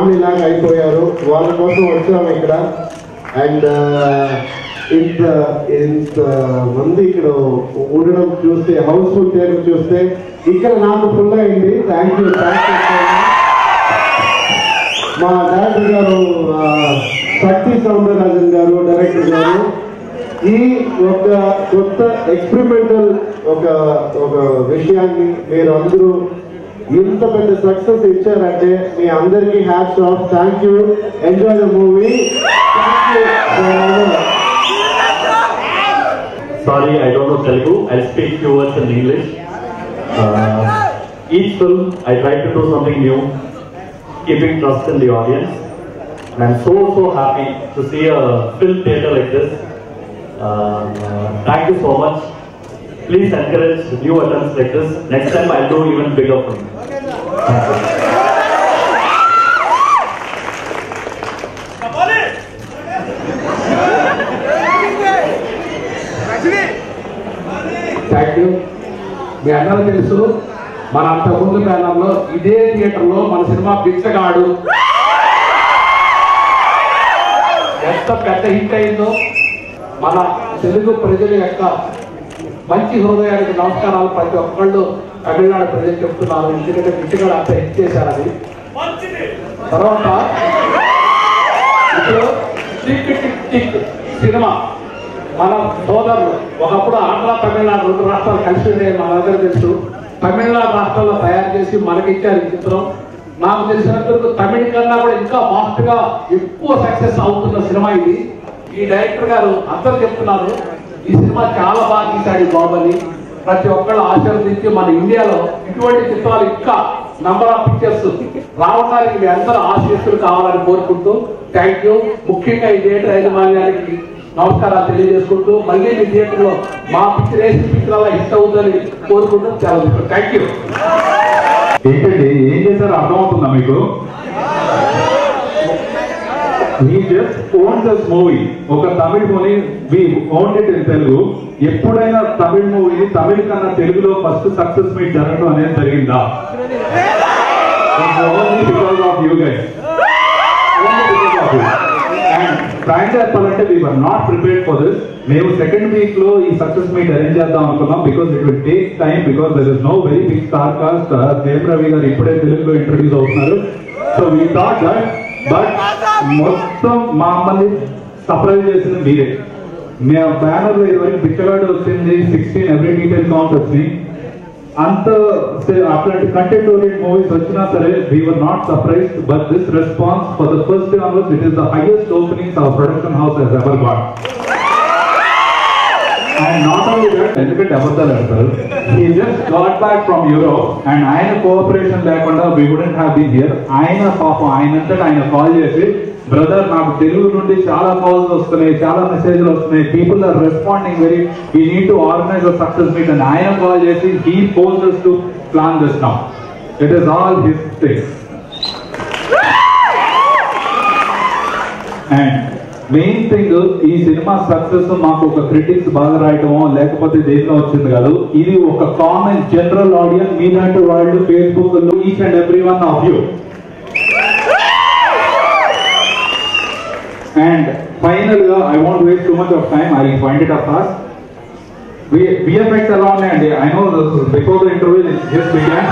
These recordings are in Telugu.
ఫ్యామిలీ లాగా అయిపోయారు వాళ్ళ కోసం వచ్చాము ఇక్కడ అండ్ ఇంత ఇంత మంది ఇక్కడ ఉండడం చూస్తే హౌస్ఫుల్ టేబుల్ చూస్తే ఇక్కడ నాకు ఫుల్ అయింది థ్యాంక్ యూ థ్యాంక్ యూ మా డైరెక్టర్ గారు ఆ, శక్తి సౌందరరాజన్ గారు డైరెక్టర్ గారు ఈ ఒక కొత్త ఎక్స్పెరిమెంటల్ ఒక ఒక విషయాన్ని మీరు అందరూ ఇంత పెద్ద సక్సెస్ ఇచ్చారంటే మీ అందరికీ hats off thank you enjoy the movie Sorry, I don't know Telugu. I'll speak few words in English. Uh, each film, I try to do something new, keeping trust in the audience. And I'm so, so happy to see a film theater like this. Uh, uh, thank you so much. Please encourage new attempts like this. Next time I'll do even bigger film. Thank you. Thank you మీ అందరూ తెలుసు మన అంతకుముందు బ్యానర్లో ఇదే థియేటర్లో మన సినిమా బిచ్చగాడు ఎంత పెద్ద హిట్ అయిందో మన తెలుగు ప్రజల యొక్క మంచి హృదయానికి నమస్కారాలు ప్రతి ఒక్కళ్ళు తమిళనాడు ప్రజలు చెప్తున్నారు ఎందుకంటే బిచ్చగాడు అంత హిట్ చేశారు అది తర్వాత ఇప్పుడు టిక్ టిక్ టిక్ సినిమా మన సోదరులు ఒకప్పుడు ఆంధ్ర తమిళనాడు రెండు రాష్ట్రాలు కలిసి ఉండే మనందరూ తెలుసు తమిళనాడు రాష్ట్రంలో తయారు చేసి మనకిచ్చారు ఈ చిత్రం నాకు తెలిసినంతవరకు తమిళ కన్నా కూడా ఇంకా ఫాస్ట్ గా ఎక్కువ సక్సెస్ అవుతున్న సినిమా ఇది ఈ డైరెక్టర్ గారు అందరూ చెప్తున్నారు ఈ సినిమా చాలా బాగా తీశాడు ఈ బాబుని ప్రతి ఒక్కళ్ళు ఆశీర్వదించి మన ఇండియాలో ఇటువంటి చిత్రాలు ఇంకా నంబర్ ఆఫ్ పిక్చర్స్ రావడానికి మీ అందరూ ఆశీస్సులు కావాలని కోరుకుంటూ థ్యాంక్ యూ ముఖ్యంగా ఈ థియేటర్ యాజమాన్యానికి నమస్కారాలు తెలియజేసుకుంటూ మళ్ళీ మీ థియేటర్ లో మా పిక్చర్ వేసిన పిక్చర్ అలా హిట్ అవుతుందని కోరుకుంటూ చాలా థ్యాంక్ యూ ఏంటండి ఏం చేశారో అర్థమవుతుందా మీకు we just own this movie ఒక Tamil movie we own it in Telugu ఎప్పుడైనా తమిళ మూవీ తమిళ కన్నా తెలుగులో ఫస్ట్ సక్సెస్ మీట్ జరగడం అనేది జరిగిందా because of you guys and frank చెప్పాలంటే we were not prepared for this మేము సెకండ్ వీక్ లో ఈ సక్సెస్ మీట్ అరేంజ్ చేద్దాం అనుకున్నాం because it will take time because there is no very big star cast Jayam Ravi గారు ఇప్పుడే తెలుగులో ఇంట్రడ్యూస్ అవుతున్నారు so we thought that but మొత్తం మమ్మల్ని సర్ప్రైజ్ చేసింది మీరే మీ బ్యానర్ లో ఇదివరకు బిచ్చగాడు వచ్చింది సిక్స్టీన్ ఎవ్రీ డీటెయిల్ కౌంట్ వచ్చింది అంత సే- అట్లాంటి కంటెంట్ ఓరియంట్ మూవీస్ వచ్చినా సరే we were not surprise but this response for the first day onwards it is the highest openings our production house has ever got and not only that ఎందుకంటే అబద్ధాలు ఆడతారు he just got back from Europe and ఆయన కోఆపరేషన్ లేకుండా we wouldn't have been here ఆయన పాపం ఆయనంతటా ఆయన కాల్ చేసి బ్రదర్ నాకు తెలుగు నుండి చాలా కాల్స్ వస్తున్నాయి చాలా మెసేజ్లు వస్తున్నాయి people are responding very we need to organise a success meet అని ఆయన కాల్ చేసి he force to plan this now it is all his things and main thing ఈ సినిమా సక్సెస్ మాకు ఒక క్రిటిక్స్ బాగా రాయటమో లేకపోతే దేంట్లో వచ్చింది కాదు ఇది ఒక కామన్ జనరల్ ఆడియన్స్ మీలాంటి వాళ్ళు ఫేస్బుక్ లో each and every one of you and final గా I want waste too much of time I find it up fast VFX ఎలా ఉన్నాయండి I know before the interview just began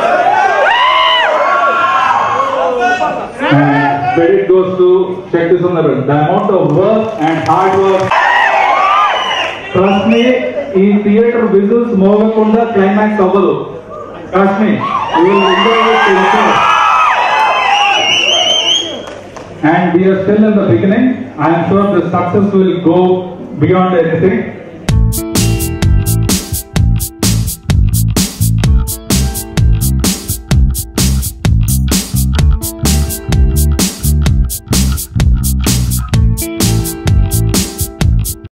and credit goes to Shakti Sundaran. The amount of work and hard work. Trust me, ఈ థియేటర్ విజుల్స్ మోగకుండా క్లైమాక్స్ అవ్వదు trust me and we're still in the beginning I'm sure the success will go beyond anything